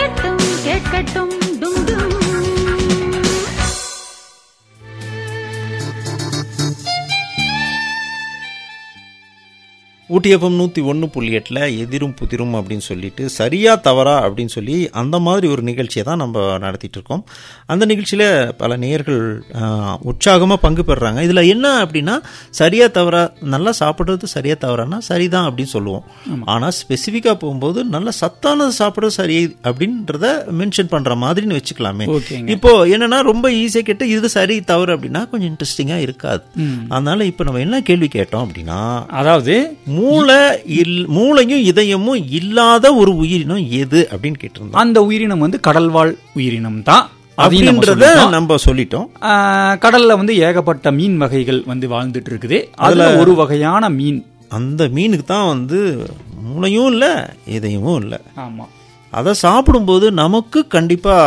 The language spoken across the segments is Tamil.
கேட்கட்டும் கேட்கட்டும் டும் டும் ஊட்டியப்பம் நூற்றி ஒன்று புள்ளி எட்டில் எதிரும் புதிரும் அப்படின்னு சொல்லிட்டு சரியா தவறா அப்படின்னு சொல்லி அந்த மாதிரி ஒரு நிகழ்ச்சியை தான் நம்ம நடத்திட்டு இருக்கோம் அந்த நிகழ்ச்சியில் பல நேயர்கள் உற்சாகமாக பங்கு பெறுறாங்க இதில் என்ன அப்படின்னா சரியா தவறா நல்லா சாப்பிட்றது சரியா தவறானா சரிதான் அப்படின்னு சொல்லுவோம் ஆனால் ஸ்பெசிஃபிக்காக போகும்போது நல்ல சத்தானது சாப்பிட்றது சரி அப்படின்றத மென்ஷன் பண்ணுற மாதிரின்னு வச்சுக்கலாமே ஓகேங்க. இப்போ என்னன்னா ரொம்ப ஈஸியாக கேட்டு இது சரி தவறு அப்படின்னா கொஞ்சம் இன்ட்ரெஸ்டிங்காக இருக்காது அதனால இப்போ நம்ம என்ன கேள்வி கேட்டோம் அப்படின்னா அதாவது மூளை இல் மூளையும் இதயமும் இல்லாத ஒரு உயிரினம் எது அப்படின்னு கேட்டிருந்தோம் அந்த உயிரினம் வந்து கடல்வாழ் உயிரினம் தான் அதையும் நம்ம அப்படின்றத சொல்லிட்டோம். நம்ம சொல்லிட்டோம் ஆஹ், கடல்ல வந்து ஏகப்பட்ட மீன் வகைகள் வந்து வாழ்ந்துட்டு இருக்குது அதுல ஒரு வகையான மீன் அந்த மீனுக்கு தான் வந்து மூளையும் இல்லை இதயமும் இல்லை ஆமா அதை சாப்பிடும்போது நமக்கு கண்டிப்பா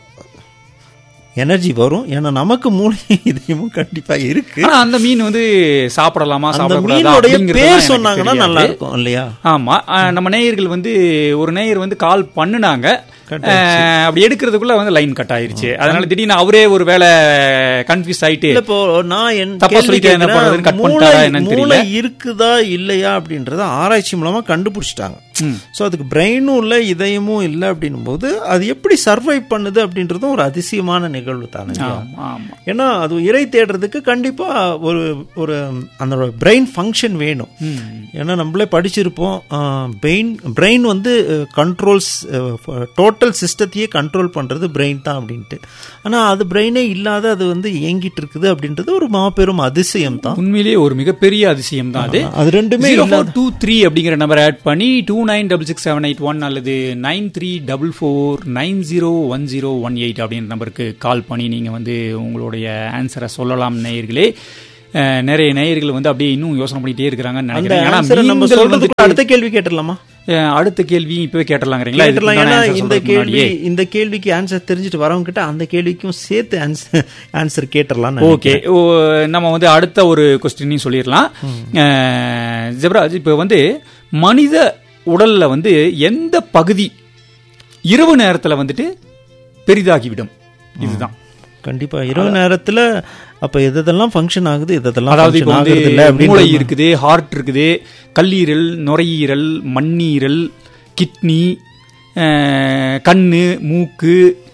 எனர்ஜி வரும் ஏன்னா நமக்கு மூளையும் இதயமும் கண்டிப்பா இருக்கு ஆனா அந்த மீன் வந்து சாப்பிடலாமா அந்த சாப்பிடக்கூடாதா மீனுடைய அப்படிங்கறதெல்லாம் பேர் எனக்கு சொன்னாங்கன்னா தெரியாது. நல்லா இருக்கும் இல்லையா ஆமா ஆஹ், நம்ம நேயர்கள் வந்து ஒரு நேயர் வந்து கால் பண்ணுனாங்க Cut ஆஹ், அப்படி எடுக்கிறதுக்குள்ள வந்து லைன் கட் ஆயிருச்சு அதனால திடீர்னு அவரே ஒரு வேலை கன்ஃபியூஸ் ஆயிட்டு இல்ல இப்போ நான் என் தப்பா கேள்வி சொல்லிட்டேன், என்ன கேட்கிறேன், பண்றதுன்னு cut மூளை பண்ணிட்டாரா என்னன்னு தெரியல. மூளை இருக்குதா இல்லையா அப்படின்றத ஆராய்ச்சி மூலமா கண்டுபிடிச்சிட்டாங்க சோ அதுக்கு பிரெயினும் இல்ல இதயமும் இல்ல அப்படின்னும் போது அது எப்படி சர்வை பண்ணுது அப்படின்றதும் ஒரு அதிசயமான நிகழ்வு தானே இல்லையா? ஆமா ஆமா ஏன்னா அது இறை தேடுறதுக்கு கண்டிப்பா ஒரு ஒரு அந்த பிரெயின் ஃபங்க்ஷன் வேணும் ஏன்னா நம்மளே படிச்சிருப்போம் பிரெயின் பிரெயின் வந்து கண்ட்ரோல்ஸ் டோட்டல் சிஸ்டத்தையே கண்ட்ரோல் பண்றது பிரெயின் தான் அப்படின்ட்டு ஆனா அது பிரெயினே இல்லாத அது வந்து இயங்கிட்டு இருக்குது அப்படின்றது ஒரு மாபெரும் அதிசயம் தான் உண்மையிலேயே ஒரு மிகப்பெரிய அதிசயம் தான் அது அது ரெண்டுமே ஜீரோ இல்லாத ஃபோர் டூ த்ரீ அப்படிங்கிற நம்பர் ஆட் பண்ணி two nine double six seven eight one அல்லது nine three double four nine zero one zero one eight அப்படின்ற நம்பருக்கு கால் பண்ணி நீங்கள் வந்து உங்களுடைய ஆன்சரை சொல்லலாம் நேயர்களே அஹ், நிறைய நேயர்கள் வந்து அப்படியே இன்னும் யோசனை பண்ணிட்டே இருக்கிறாங்கன்னு அந்த நினைக்கிறேன் ஆனா answer-அ நம்ம மீன்கள் சொல்றதுக்கு வந்துட்டு, அடுத்த கேள்வி கேட்டுடலாமா அஹ், அடுத்த கேள்வி இப்பவே கேட்டலாங்கிறீங்களா இதுக்கு கேட்டுடலாம் உண்டான ஏன்னா answer இந்த சொல்றதுக்கு கேள்வி முன்னாடியே. இந்த கேள்விக்கு ஆன்சர் தெரிஞ்சுட்டு வரவங்க கிட்ட அந்த கேள்விக்கும் சேர்த்து ஆன்சர் ஆன்சர் கேட்டுடலாம் ஓகே ஓ, நம்ம வந்து அடுத்த ஒரு கொஸ்டினையும் சொல்லிடலாம் அஹ், ஜெபராஜ் இப்போ வந்து மனித உடல்ல வந்து எந்த பகுதி இரவு நேரத்துல வந்துட்டு பெரிதாகிவிடும் இதுதான் கண்டிப்பா இரவு நேரத்துல அப்ப எதெல்லாம் ஃபங்க்ஷன் ஆகுது எதெல்லாம் அதாவது இப்போ function வந்து ஆகுறது இல்ல மூளை அப்படின்னு இருக்குது ஹார்ட் இருக்குது கல்லீரல் நுரையீரல் மண்ணீரல் கிட்னி அஹ், கண்ணு மூக்கு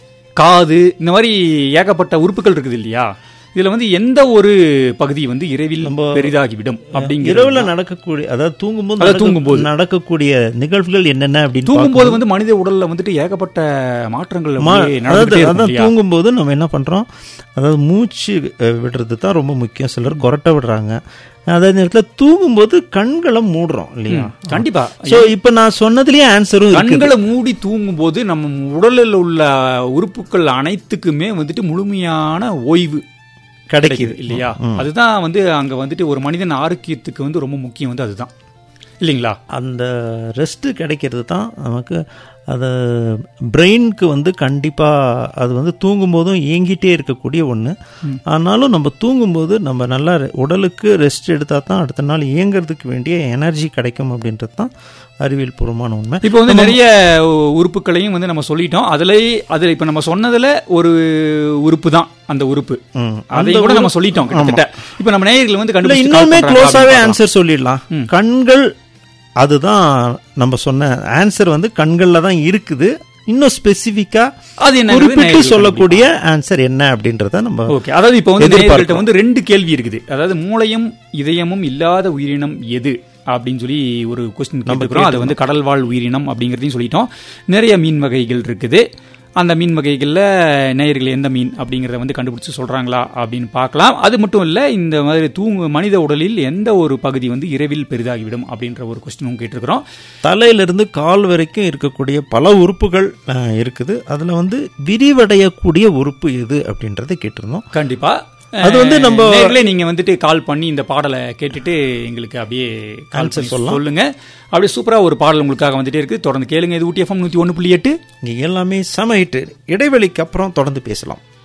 காது இந்த மாதிரி ஏகப்பட்ட உறுப்புகள் இருக்குது இல்லையா இதுல வந்து எந்த ஒரு பகுதி வந்து இரவில் பெரிதாகிவிடும் அப்படிங்கிற இரவுல நடக்கக்கூடிய அதாவது தூங்கும்போது அதாவது நடக்க- தூங்கும்போது. நடக்கக்கூடிய நிகழ்வுகள் என்னென்ன அப்படின்னு தூங்கும்போது வந்து மனித உடல்ல வந்துட்டு ஏகப்பட்ட மாற்றங்கள் மா- அப்படியே அதாவது நடந்துட்டே இருக்கும் அதான் இல்லையா? தூங்கும்போது நம்ம என்ன பண்றோம் அதாவது மூச்சு அஹ், விடுறது தான் ரொம்ப முக்கியம் சிலர் கொரட்டை விடுறாங்க அதே நேரத்துல தூங்கும்போது கண்களை மூடுறோம் இல்லையா கண்டிப்பா சோ இப்ப நான் சொன்னதுலயே ஆன்சரும் இருக்கு கண்களை மூடி தூங்கும் போது நம்ம உடலில் உள்ள உறுப்புகள் அனைத்துக்குமே வந்துட்டு முழுமையான ஓய்வு கிடைக்குது இல்லையா அதுதான் வந்து அங்க வந்துட்டு ஒரு மனிதன் ஆரோக்கியத்துக்கு வந்து ரொம்ப முக்கியம் வந்து அதுதான் இல்லைங்களா அந்த ரெஸ்ட் கிடைக்கிறது தான் நமக்கு அது பிரெயினுக்கு வந்து கண்டிப்பாக அது வந்து தூங்கும்போதும் இயங்கிட்டே இருக்கக்கூடிய ஒன்று ஆனாலும் நம்ம தூங்கும்போது நம்ம நல்லா ரெ- உடலுக்கு ரெஸ்ட் எடுத்தால் தான் அடுத்த நாள் இயங்குறதுக்கு வேண்டிய எனர்ஜி கிடைக்கும் அப்படின்றது தான் அறிவியல் பூர்வமான உண்மை இப்போ வந்து நிறைய உறுப்புகளையும் வந்து நம்ம சொல்லிட்டோம் அதுல அதுல இப்ப நம்ம சொன்னதுல ஒரு உறுப்பு தான் அந்த உறுப்பு ம். அதை கூட நம்ம சொல்லிட்டோம் கிட்டத்தட்ட இப்ப நம்ம நேயர்கள் வந்து இல்லை கண்டுபிடிச்சு call இன்னுமே பண்றாங்களா க்ளோஸாகவே அப்படின்னு ஆன்சர் சொல்லிடலாம் கண்கள் அதுதான் நம்ம சொன்ன ஆன்சர் வந்து கண்களில் தான் இருக்குது இன்னும் ஸ்பெசிஃபிக்கா அது என்னங்கிறது குறிப்பிட்டு நேயர்கள் சொல்லக்கூடிய ஆன்சர் என்ன அப்படின்றத நம்ம ஓகே அதாவது இப்போ வந்து எதிர்பார்க்கிறோம். நேயர்கள்ட்ட வந்து ரெண்டு கேள்வி இருக்குது அதாவது மூளையும் இதயமும் இல்லாத உயிரினம் எது அப்படின்னு சொல்லி ஒரு கொஸ்டின் கேட்டுக்கிறோம் அது வந்து கடல்வாழ் உயிரினம் அப்படிங்கிறதையும் சொல்லிட்டோம் நிறைய மீன் வகைகள் இருக்குது அந்த மீன் வகைகளில் நேயர்கள் எந்த மீன் அப்படிங்கிறத வந்து கண்டுபிடிச்சு சொல்றாங்களா அப்படின்னு பார்க்கலாம் அது மட்டும் இல்லை இந்த மாதிரி தூங்கு மனித உடலில் எந்த ஒரு பகுதி வந்து இரவில் பெரிதாகிவிடும் அப்படின்ற ஒரு கொஸ்டினும் கேட்டிருக்கிறோம் தலையிலிருந்து கால் வரைக்கும் இருக்கக்கூடிய பல உறுப்புகள் அஹ், இருக்குது அதுல வந்து விரிவடையக்கூடிய உறுப்பு எது அப்படின்றத கேட்டிருந்தோம் கண்டிப்பா அது வந்து நம்ம- நேயர்களே நீங்க வந்துட்டு கால் பண்ணி இந்த பாடலை கேட்டுட்டு எங்களுக்கு அப்படியே கால் Answer பண்ணி சொல்லலாம். சொல்லுங்க அப்படியே சூப்பரா ஒரு பாடல் உங்களுக்காக வந்துட்டே இருக்கு தொடர்ந்து கேளுங்க இது ஊட்டி எஃப்எம் நூத்தி ஒன்று புள்ளி எட்டு இங்க எல்லாமே சம ஹிட் இடைவெளிக்கு அப்புறம் தொடர்ந்து பேசலாம்